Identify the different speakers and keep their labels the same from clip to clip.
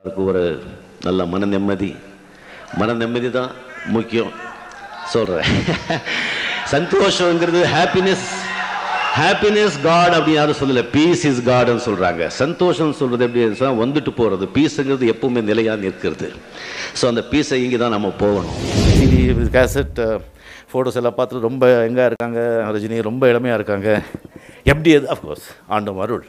Speaker 1: அதுக்கு ஒரு நல்ல மன நிம்மதி மன நிம்மதி தான் முக்கியம் சொல்கிறேன் சந்தோஷங்கிறது ஹாப்பினஸ் ஹாப்பினஸ் காட் அப்படின்னு யாரும் சொல்லலை பீஸ் இஸ் காட்னு சொல்கிறாங்க சந்தோஷம் சொல்கிறது எப்படி சொன்னால் வந்துட்டு போகிறது பீஸுங்கிறது எப்பவுமே நிலையாக நிற்கிறது ஸோ அந்த பீஸை இங்கே தான் நம்ம போகணும்
Speaker 2: சிடி கேசட் ஃபோட்டோஸ் எல்லாம் பார்த்துட்டு ரொம்ப எங்கே இருக்காங்க ரஜினி ரொம்ப இளமையாக இருக்காங்க எப்படி அது அஃப்கோர்ஸ் ஆண்டம் அருள்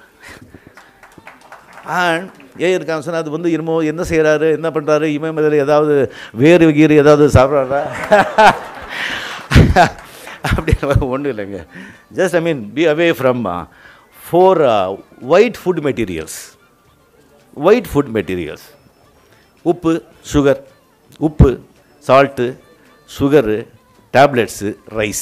Speaker 2: அண்ட் ஏன் இருக்காங்க சொன்னால் அது வந்து என்னமோ என்ன செய்கிறாரு என்ன பண்ணுறாரு இவன் மேலே ஏதாவது வேறு கீறு ஏதாவது சாப்பிட்றாரா அப்படி ஒன்றும் இல்லைங்க just I mean be away from four white food materials white food materials உப்பு சுகர் உப்பு salt sugar tablets rice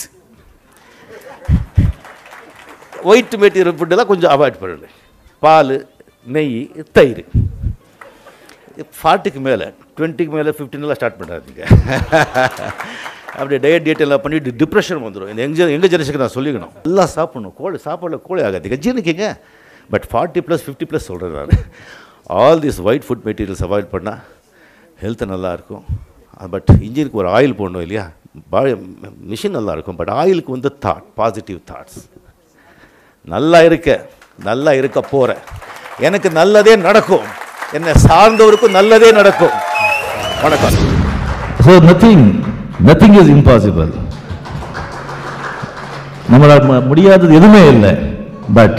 Speaker 2: white material ஃபுட்டெல்லாம் கொஞ்சம் அவாய்ட் பண்ணுங்க பால் நெய் தயிர் ஃபார்ட்டிக்கு மேலே டுவெண்ட்டிக்கு மேலே ஃபிஃப்டின்லாம் ஸ்டார்ட் பண்ணுறாதீங்க அப்படியே டயட் டேட் எல்லாம் பண்ணிட்டு டிப்ரெஷன் வந்துடும் இந்த எங்கள் எங்கள் ஜெனரேஷனுக்கு நான் சொல்லிக்கணும் எல்லாம் சாப்பிடணும் கோழி சாப்பாடில் கோழி ஆகாதீங்க ஜீரணிக்கிங்க but forty plus fifty plus சொல்கிறேன் நான் all this white food materials avoid பண்ணால் ஹெல்த்து நல்லாயிருக்கும் பட் இன்ஜினுக்கு ஒரு ஆயில் போடணும் இல்லையா மிஷின் நல்லாயிருக்கும் பட் ஆயிலுக்கு வந்து தாட் பாசிட்டிவ் தாட்ஸ் நல்லா இருக்க நல்லா இருக்க போகிறேன் எனக்கு நல்லதே நடக்கும் என்னை சார்ந்தவருக்கும் நல்லதே நடக்கும் வணக்கம்
Speaker 3: So nothing, nothing is impossible. நம்மளால் ம- முடியாதது எதுவுமே இல்லை பட்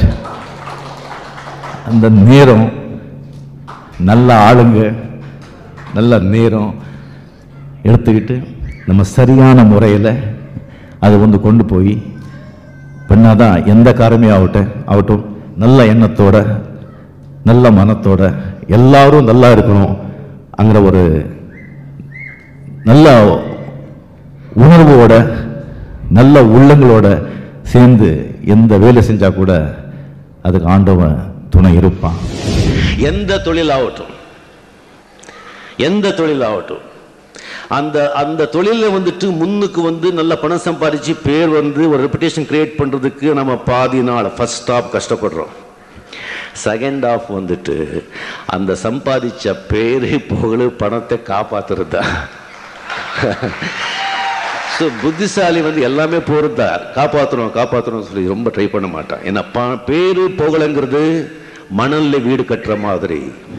Speaker 3: அந்த நேரம் நல்ல ஆளுங்க நல்ல நேரம் எடுத்துக்கிட்டு நம்ம சரியான முறையில் அதை வந்து கொண்டு போய் பண்ணாதான் எந்த காரமே ஆகட்டும் ஆகட்டும் நல்ல எண்ணத்தோட நல்ல மனத்தோட எல்லாரும் நல்லா இருக்கணும் அங்கிற ஒரு நல்ல உணர்வோட நல்ல உள்ளங்களோட சேர்ந்து எந்த வேலை செஞ்சா கூட அதுக்கு ஆண்டவன் துணை இருப்பான்
Speaker 1: எந்த தொழில் ஆகட்டும் எந்த தொழில் ஆகட்டும் அந்த அந்த தொழிலில் வந்துட்டு முன்னுக்கு வந்து நல்ல பணம் சம்பாதிச்சு பேர் வந்து ஒரு ரெப்புடேஷன் கிரியேட் பண்ணுறதுக்கு நம்ம பாதி நாள் ஃபர்ஸ்ட் ஸ்டாப் கஷ்டப்படுறோம் செகண்ட் ஆஃப் வந்துட்டு அந்த சம்பாதிச்ச பேரு புகழ் பணத்தை காப்பாத்துறது தான் ஸோ புத்திசாலி வந்து எல்லாமே போகிறதா காப்பாற்றணும் காப்பாற்றணும்னு சொல்லி ரொம்ப ட்ரை பண்ண மாட்டான் ஏன்னா பா பேரு புகழுங்கிறது மணல்ல வீடு கட்டுற மாதிரி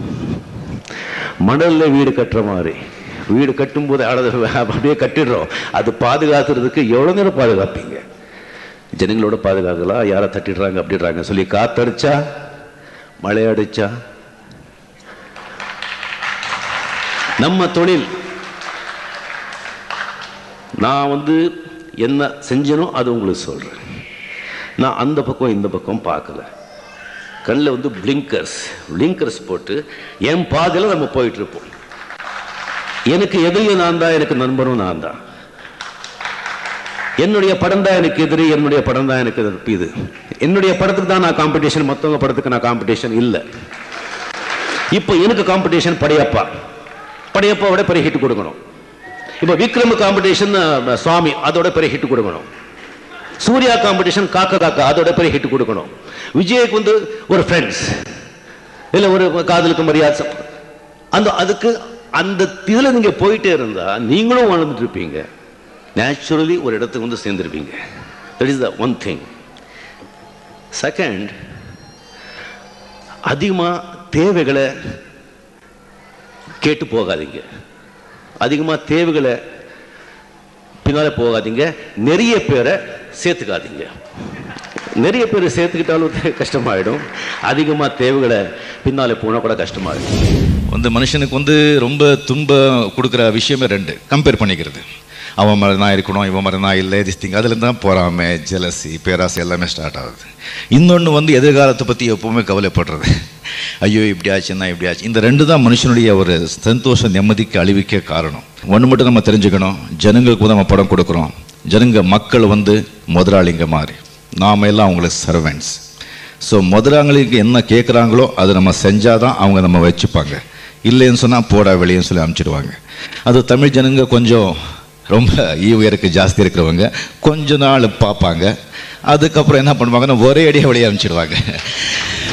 Speaker 1: மணல்ல வீடு கட்டுற மாதிரி வீடு கட்டும்போது அட- அப்படியே கட்டிடுறோம் அது பாதுகாத்துறதுக்கு எவ்வளோ நேரம் பாதுகாப்பீங்க ஜனங்களோட பாதுகாக்கலாம் யாரை தட்டிடுறாங்க அப்படிடுறாங்க சொல்லி காத்தடிச்சா மழை அடிச்சா நம்ம தொழில் நான் வந்து என்ன செஞ்சனோ அது உங்களுக்கு சொல்கிறேன் நான் அந்த பக்கம் இந்த பக்கம் பார்க்கல கண்ணில் வந்து பிளிங்கர்ஸ் பிளிங்கர்ஸ் போட்டு என் பாதையில் நம்ம போயிட்டு இருப்போம் எனக்கு எதிரியும் நான் தான் எனக்கு நண்பரும் நான் தான் என்னுடைய படம் தான் எனக்கு எதிரி என்னுடைய படம் தான் எனக்கு எதிர்ப்பு இது என்னுடைய படத்துக்கு தான் நான் காம்படிஷன் மற்றவங்க படத்துக்கு நான் காம்படிஷன் இல்லை இப்போ எனக்கு காம்படிஷன் படையப்பா படையப்பாவோட பெரிய ஹிட் கொடுக்கணும் இப்போ விக்ரம் காம்படிஷன் சுவாமி அதோட பெரிய ஹிட் கொடுக்கணும் சூர்யா காம்படிஷன் காக்க காக்கா அதோட பெரிய ஹிட் கொடுக்கணும் விஜய்க்கு வந்து ஒரு ஃப்ரெண்ட்ஸ் இல்லை ஒரு காதலுக்கு மரியாதை சம்- அந்த அதுக்கு அந்த இதில் நீங்கள் போயிட்டே இருந்தா நீங்களும் வாழ்ந்துட்டு இருப்பீங்க நேச்சுரலி ஒரு இடத்துக்கு வந்து சேர்ந்துருப்பீங்க that is the one thing second அதிகமாக தேவைகளை கேட்டு போகாதீங்க அதிகமாக தேவைகளை பின்னால போகாதீங்க நிறைய பேரை சேர்த்துக்காதீங்க நிறைய பேர் சேர்த்துக்கிட்டாலும் கஷ்டமாயிடும் அதிகமாக தேவைகளை பின்னாலே போனால் கூட கஷ்டமாயிடும்
Speaker 4: வந்து மனுஷனுக்கு வந்து ரொம்ப துன்பம் கொடுக்குற விஷயமே ரெண்டு கம்பேர் பண்ணிக்கிறது அவன் மாதிரி நான் இருக்கணும் இவன் மாதிரி நான் இல்லை திஸ் திங் அதுலேருந்து தான் பொறாமை ஜெலசி பேராசை எல்லாமே ஸ்டார்ட் ஆகுது இன்னொன்று வந்து எதிர்காலத்தை பற்றி எப்பவுமே கவலைப்படுறது ஐயோ இப்படி ஆச்சுன்னா இப்படி ஆச்சு இந்த ரெண்டு தான் மனுஷனுடைய ஒரு சந்தோஷ நிம்மதிக்கு அழிவுக்கே காரணம் ஒன்று மட்டும் நம்ம தெரிஞ்சுக்கணும் ஜனங்களுக்கு வந்து நம்ம படம் கொடுக்குறோம் ஜனங்க மக்கள் வந்து முதலாளிங்க மாதிரி நாம எல்லாம் அவங்களுக்கு சர்வெண்ட்ஸ் ஸோ முதலாளிக்கு என்ன கேட்குறாங்களோ அதை நம்ம செஞ்சால் தான் அவங்க நம்ம வச்சுப்பாங்க இல்லைன்னு சொன்னால் போடா வெளியேன்னு சொல்லி அனுப்பிச்சிடுவாங்க அது தமிழ் ஜனங்க கொஞ்சம் ரொம்ப ஈவுயருக்கு ஜாஸ்தி இருக்கிறவங்க கொஞ்ச நாள் பார்ப்பாங்க அதுக்கப்புறம் என்ன பண்ணுவாங்கன்னா ஒரே அடியாக வெளியே அனுப்பிச்சிடுவாங்க